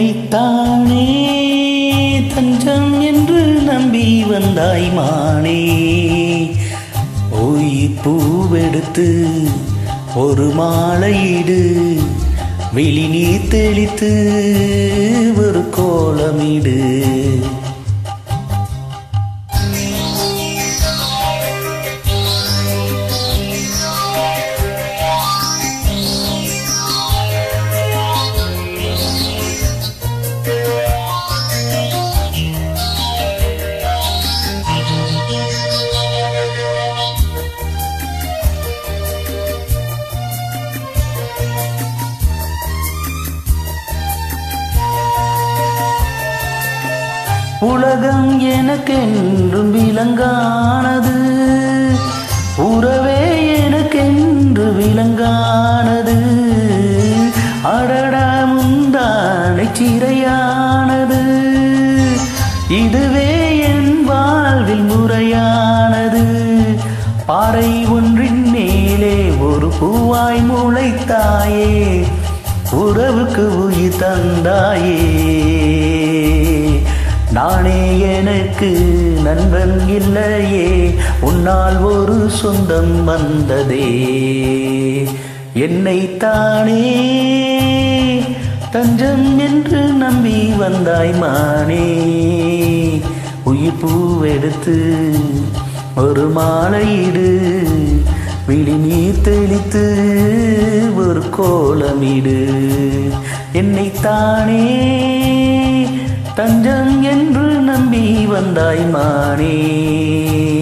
என்னைத்தானே தஞ்சம் என்று நம்பி வந்தாய் மானே உயிர் பூவெடுத்து ஒரு மாலையிடு வெளி நீர் தெளித்து ஒரு கோலமிடு உலகம் எனக்கென்றும் விலங்கானது உறவே எனக்கென்று விலங்கானது அடடா முந்தானை சிறையானது இதுவே என் வாழ்வில் முறையானது பாறை ஒன்றின் மேலே ஒரு பூவாய் முளைத்தாயே உறவுக்கு உயிர் தந்தாயே நானே எனக்கு நண்பன் இல்லையே உன்னால் ஒரு சொந்தம் வந்ததே என்னைத்தானே தஞ்சம் என்று நம்பி வந்தாய் மானே உயிர் பூவெடுத்து ஒரு மாலையிடு விழி நீர் தெளித்து ஒரு கோலமிடு என்னைத்தானே தஞ்சம் என்று நம்பி வந்தாய் மானே